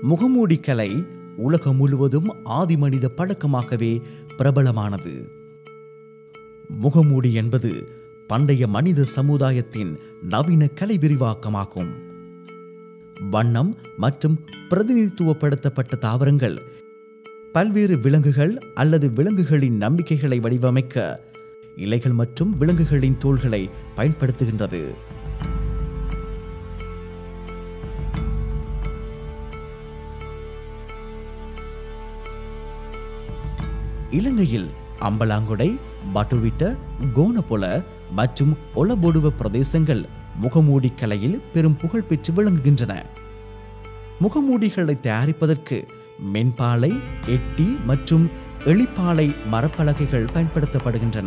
முகமூடி கலை உலகம் முழுவதும் ஆதிமனித பழக்கமாகவே பிரபலமானது முகமூடி என்பது பண்டைய மனித சமுதாயத்தின் நவீன கலை விரிவாக்கமாகும் வண்ணம் மற்றும் பிரதிநிதித்துவப்படுத்தப்பட்ட தாவரங்கள் பல்வேறு விலங்குகள் அல்லது விலங்குகளின் நம்பிக்கைகளை வடிவமைக்க இலைகள் மற்றும் விலங்குகளின் தோள்களை பயன்படுத்துகின்றது இலங்கையில் அம்பலாங்குடை பட்டுவிட்ட கோனபொல மற்றும் ஒலபொடுவ பிரதேசங்கள் முகமூடி கலையில் பெரும் புகழ் பெற்று விளங்குகின்றன முகமூடிகளை தயாரிப்பதற்கு மென்பாலை எட்டி மற்றும் எளிப்பாலை மரப்பலகைகள் பயன்படுத்தப்படுகின்றன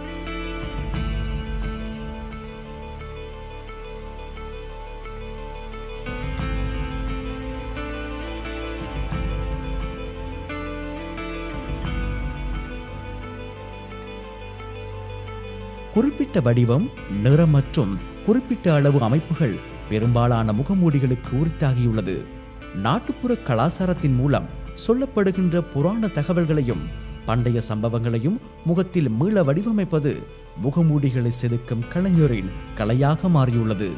குறிப்பிட்ட வடிவம் நிறம் மற்றும் குறிப்பிட்ட அளவு அமைப்புகள் பெரும்பாலான முகமூடிகளுக்கு உரித்தாகியுள்ளது நாட்டுப்புற கலாச்சாரத்தின் மூலம் சொல்லப்படுகின்ற புராண தகவல்களையும் பண்டைய சம்பவங்களையும் முகத்தில் மீள வடிவமைப்பது முகமூடிகளை செதுக்கும் கலைஞரின் கலையாக மாறியுள்ளது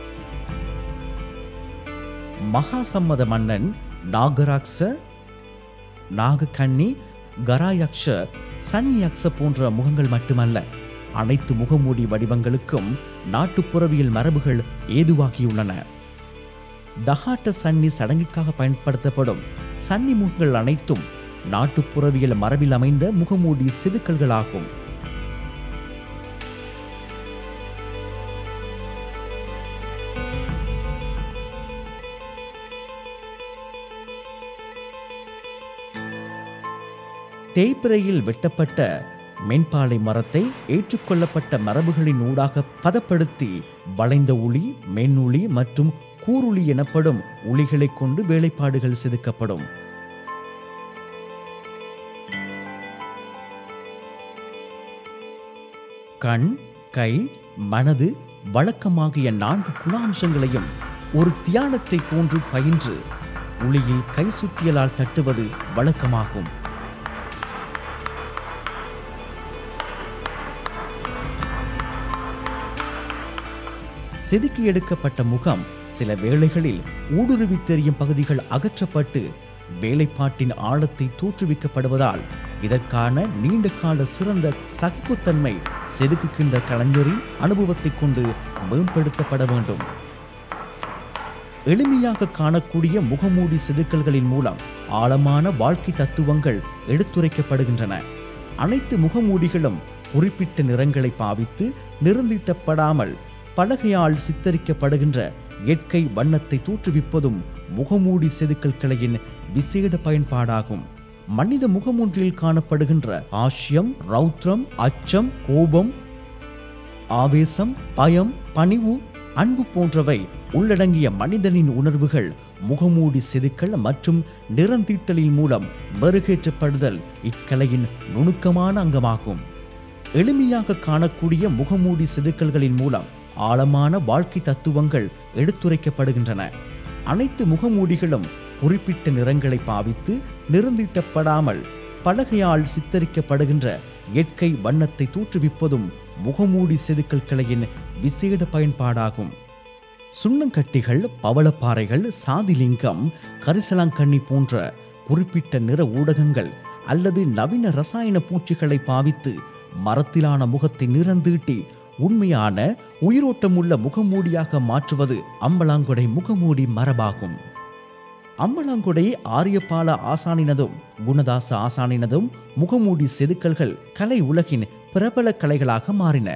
மகாசம்மத மன்னன் நாகராக்ச நாகக்கண்ணி கராயக்ஷ சன்னியக்ஷ போன்ற முகங்கள் மட்டுமல்ல அனைத்து முகமூடி வடிவங்களுக்கும் நாட்டுப்புறவியல் மரபுகள் ஏதுவாகியுள்ளன தஹாட்ட சன்னி சடங்கிற்காக பயன்படுத்தப்படும் சன்னி முகங்கள் அனைத்தும் நாட்டுப்புறவியல் மரபில் அமைந்த முகமூடி செதுக்கல்களாகும் தேய்பிறையில் வெட்டப்பட்ட மென்பாலை மரத்தை ஏற்றுக்கொள்ளப்பட்ட மரபுகளின் ஊடாக பதப்படுத்தி வளைந்த உளி மென்னுளி மற்றும் கூருளி எனப்படும் உளிகளைக் கொண்டு வேலைப்பாடுகள் செதுக்கப்படும் கண் கை மனது வழக்கமாகிய நான்கு குணாம்சங்களையும் ஒரு தியானத்தை போன்று பயின்று உளியில் கை சுத்தியலால் தட்டுவது வழக்கமாகும் செதுக்கி எடுக்கப்பட்ட முகம் சில வேளைகளில் ஊடுருவி தெரியும் பகுதிகள் அகற்றப்பட்டு வேலைப்பாட்டின் ஆழத்தை தோற்றுவிக்கப்படுவதால் இதற்கான நீண்ட கால சிறந்த சகிப்புத்தன்மை செதுக்குகின்ற கலைஞரின் அனுபவத்தை கொண்டு மேம்படுத்தப்பட வேண்டும் எளிமையாக காணக்கூடிய முகமூடி செதுக்கல்களின் மூலம் ஆழமான வாழ்க்கை தத்துவங்கள் எடுத்துரைக்கப்படுகின்றன அனைத்து முகமூடிகளும் குறிப்பிட்ட நிறங்களை பாவித்து நிறந்தீட்டப்படாமல் பலகையால் சித்தரிக்கப்படுகின்ற இயற்கை வண்ணத்தை தோற்றுவிப்பதும் முகமூடி செதுக்கல் கலையின் விசேட பயன்பாடாகும் மனித முகமொன்றில் காணப்படுகின்ற ஆஷ்யம் ரௌத்ரம் அச்சம் கோபம் ஆவேசம் பயம் பணிவு அன்பு போன்றவை உள்ளடங்கிய மனிதனின் உணர்வுகள் முகமூடி செதுக்கல் மற்றும் நிறந்தீட்டலின் மூலம் மெருகேற்றப்படுதல் இக்கலையின் நுணுக்கமான அங்கமாகும் எளிமையாக காணக்கூடிய முகமூடி செதுக்கல்களின் மூலம் ஆழமான வாழ்க்கை தத்துவங்கள் எடுத்துரைக்கப்படுகின்றன அனைத்து முகமூடிகளும் குறிப்பிட்ட நிறங்களை பாவித்து நிறந்தீட்டப்படாமல் பலகையால் சித்தரிக்கப்படுகின்ற இயற்கை வண்ணத்தை தோற்றுவிப்பதும் முகமூடி செதுக்கல் கலையின் விசேட பயன்பாடாகும் சுண்ணங்கட்டிகள் பவளப்பாறைகள் சாதிலிங்கம் கரிசலாங்கண்ணி போன்ற குறிப்பிட்ட நிற ஊடகங்கள் அல்லது நவீன ரசாயன பூச்சிகளை பாவித்து மரத்திலான முகத்தை நிறந்தீட்டி உண்மையான உயிரோட்டமுள்ள முகமூடியாக மாற்றுவது அம்பலாங்கொடை முகமூடி மரபாகும் அம்பலாங்கொடை ஆரியபால ஆசானினதும் குணதாச ஆசானினதும் முகமூடி செதுக்கல்கள் கலை உலகின் பிரபல கலைகளாக மாறின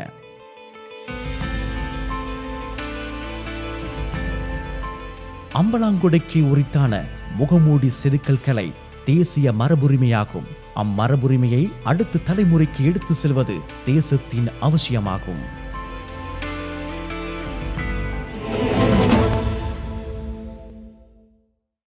அம்பலாங்கொடைக்கு உரித்தான முகமூடி செதுக்கல் கலை தேசிய மரபுரிமையாகும் அம்மரபுரிமையை அடுத்த தலைமுறைக்கு எடுத்து செல்வது தேசத்தின் அவசியமாகும்